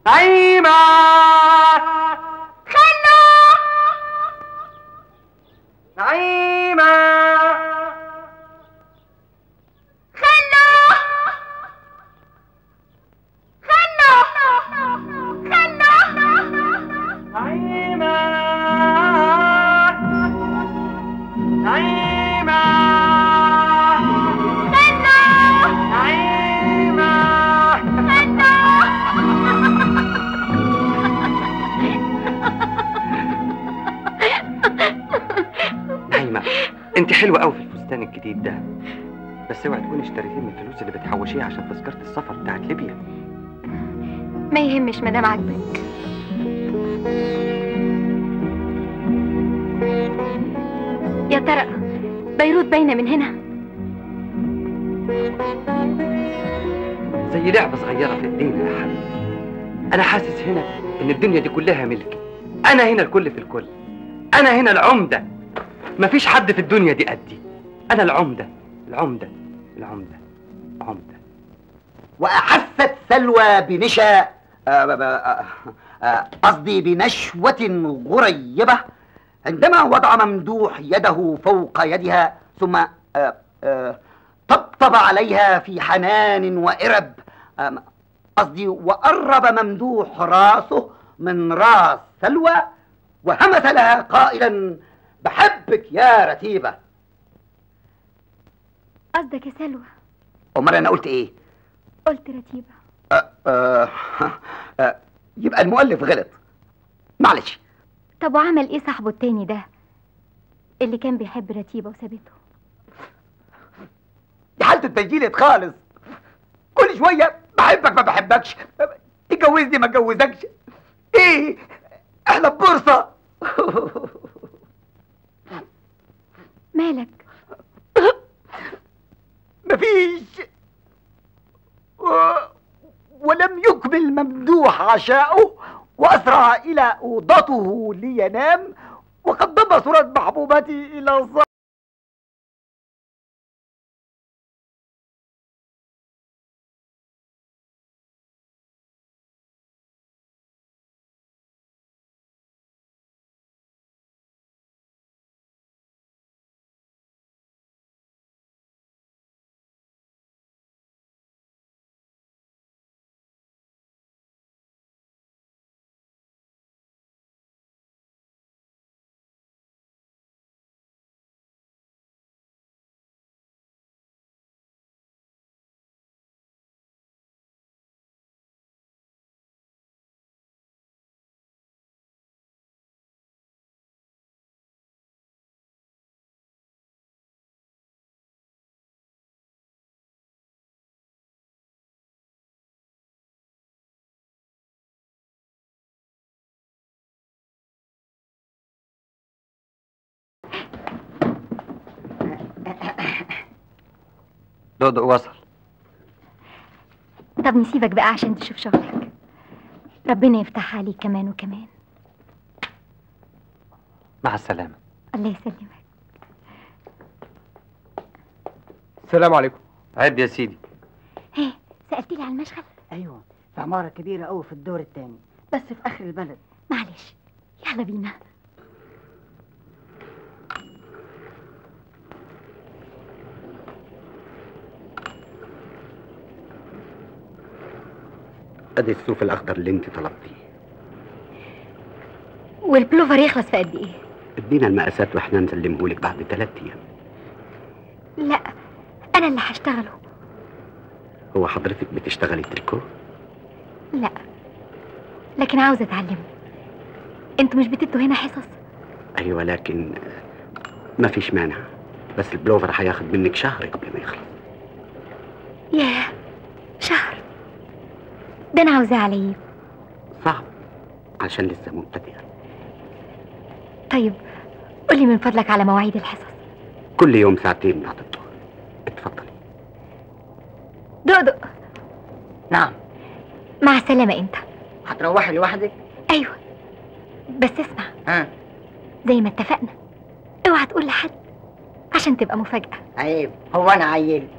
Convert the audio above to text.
نعيمة خلو نعيمة خلو خلو خلو نعيمة نعيمة نعيمة نعيمة انت حلوة قوي في الفستان الجديد ده بس اوعي تكوني اشتريتيه من الفلوس اللي بتحوشيها عشان تذكرة السفر بتاعت ليبيا ما يهمش مدام عاجبك يا ترى بيروت باينه من هنا زي لعبة صغيرة في ايدينا يا حبيبي أنا حاسس هنا إن الدنيا دي كلها ملكي أنا هنا الكل في الكل أنا هنا العمدة مفيش حد في الدنيا دي قدي أنا العمدة العمدة العمدة عمدة وأحست سلوى بنشا آه، آه، آه، قصدي بنشوة غريبة عندما وضع ممدوح يده فوق يدها ثم آه، آه، طبطب عليها في حنان وإرب آم، قصدي وقرب ممدوح راسه من راس سلوى وهمس لها قائلا بحبك يا رتيبة قصدك يا سلوى أمال أنا قلت إيه؟ قلت رتيبه آه، آه، آه، يبقى المؤلف غلط معلش طب وعمل ايه صاحبه التاني ده اللي كان بيحب رتيبه وسابته دي حالته اتسجلت خالص كل شويه بحبك ما بحبكش تجوزني ما اتجوزكش ايه احنا ببورصه مالك مفيش و... ولم يكمل ممدوح عشاؤه واسرع الى اوضته لينام وقد ضم صوره محبوبتي الى الظهر دودو وصل طب نسيبك بقى عشان تشوف شغلك ربنا يفتحها عليك كمان وكمان مع السلامة الله يسلمك السلام عليكم عد يا سيدي ايه سألت لي على المشغل ايوه في عمارة كبيرة قوي في الدور الثاني بس في اخر البلد معلش يلا بينا ادي الصوف الاخضر اللي انت طلبتيه والبلوفر يخلص في قد ايه ادينا المقاسات واحنا نسلمهولك بعد ثلاث ايام لا انا اللي هشتغله هو حضرتك بتشتغلي تريكو لا لكن عاوزه اتعلمه انتوا مش بتدوا هنا حصص ايوه لكن ما فيش مانع بس البلوفر هياخد منك شهر قبل ما يخلص ياه شهر ده انا عاوزاه على صعب عشان لسه مبتدئه طيب قولي من فضلك على مواعيد الحصص كل يوم ساعتين بعد الظهر اتفضلي دقدق نعم مع السلامه انت هتروحي لوحدك ايوه بس اسمع ها زي ما اتفقنا اوعى تقول لحد عشان تبقى مفاجاه عيب هو انا عيل